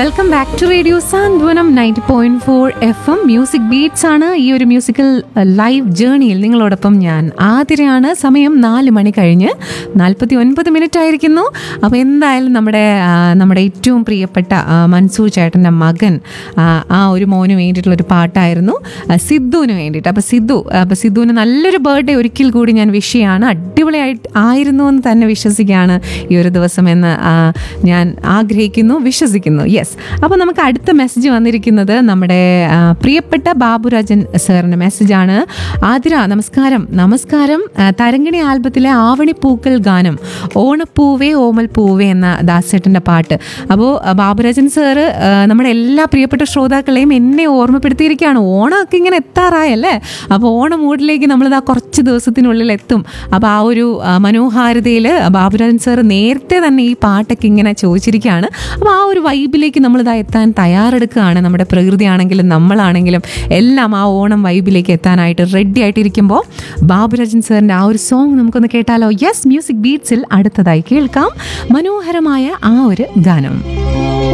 welcome back to radio Santhwanam ninety point four F M music beats ആണ് ഈ ഒരു musical live ജേണിയിൽ നിങ്ങളോടൊപ്പം ഞാൻ ആതിരയാണ് സമയം നാല് മണി കഴിഞ്ഞ് നാൽപ്പത്തി ഒൻപത് മിനിറ്റ് ആയിരിക്കുന്നു അപ്പോൾ എന്തായാലും നമ്മുടെ ആ, നമ്മുടെ ഏറ്റവും പ്രിയപ്പെട്ട ആ, മൻസൂർ ചേട്ടൻ്റെ മകൻ ആ, ആ ഒരു മോന് വേണ്ടിയിട്ടുള്ള ഒരു പാട്ടായിരുന്നു ആ, സിദ്ധുവിന് വേണ്ടിയിട്ട് അപ്പോൾ സിദ്ധു അപ്പോൾ സിദ്ധുവിന് നല്ലൊരു ബർത്ത്ഡേ ഒരിക്കൽ കൂടി ഞാൻ വിഷ് ചെയ്യാണ് അടിപൊളിയായിട്ട് ആയിരുന്നു എന്ന് തന്നെ വിശ്വസിക്കുകയാണ് ഈ ഒരു ദിവസം എന്ന് ആ, ഞാൻ ആഗ്രഹിക്കുന്നു വിശ്വസിക്കുന്നു യെസ് അപ്പോൾ നമുക്ക് അടുത്ത മെസ്സേജ് വന്നിരിക്കുന്നത് നമ്മുടെ ആ, പ്രിയപ്പെട്ട ബാബുരാജൻ സാറിൻ്റെ മെസ്സേജാണ് ആതിര നമസ്കാരം നമസ്കാരം ആ, തരങ്കിണി ആൽബത്തിലെ ആവണി പൂക്കൽ ഗാനം ഓണപ്പൂവേ ഓമൽ പൂവേ എന്ന ദാസേട്ടൻ്റെ പാട്ട് അപ്പോൾ ബാബുരാജൻ സാറ് ആ, നമ്മുടെ എല്ലാ പ്രിയപ്പെട്ട ശ്രോതാക്കളെയും എന്നെ ഓർമ്മപ്പെടുത്തിയിരിക്കുകയാണ് ഓണമൊക്കെ ഇങ്ങനെ എത്താറായല്ലേ അപ്പോൾ ഓണ മൂഡിലേക്ക് നമ്മളിതാ കുറച്ച് ദിവസത്തിനുള്ളിൽ എത്തും അപ്പോൾ ആ ഒരു ആ, മനോഹാരിതയിൽ ബാബുരാജൻ സാറ് നേരത്തെ തന്നെ ഈ പാട്ടൊക്കെ ഇങ്ങനെ ചോദിച്ചിരിക്കുകയാണ് അപ്പോൾ ആ ഒരു വൈബിലേക്ക് നമ്മളിതാ എത്താൻ തയ്യാറെടുക്കുകയാണ് നമ്മുടെ പ്രകൃതി ആണെങ്കിലും നമ്മളാണെങ്കിലും എല്ലാം ആ ഓണം വൈബിലേക്ക് എത്താനായിട്ട് റെഡി ആയിട്ടിരിക്കുമ്പോൾ ബാബുരാജൻ സാറിൻ്റെ ആ ഒരു സോങ് നമുക്കൊന്ന് കേട്ടാലോ യെസ് മ്യൂസിക് ബീറ്റ്സിൽ അടുത്തതായി കേൾക്കാം മനോഹരമായ ആ ഒരു ഗാനം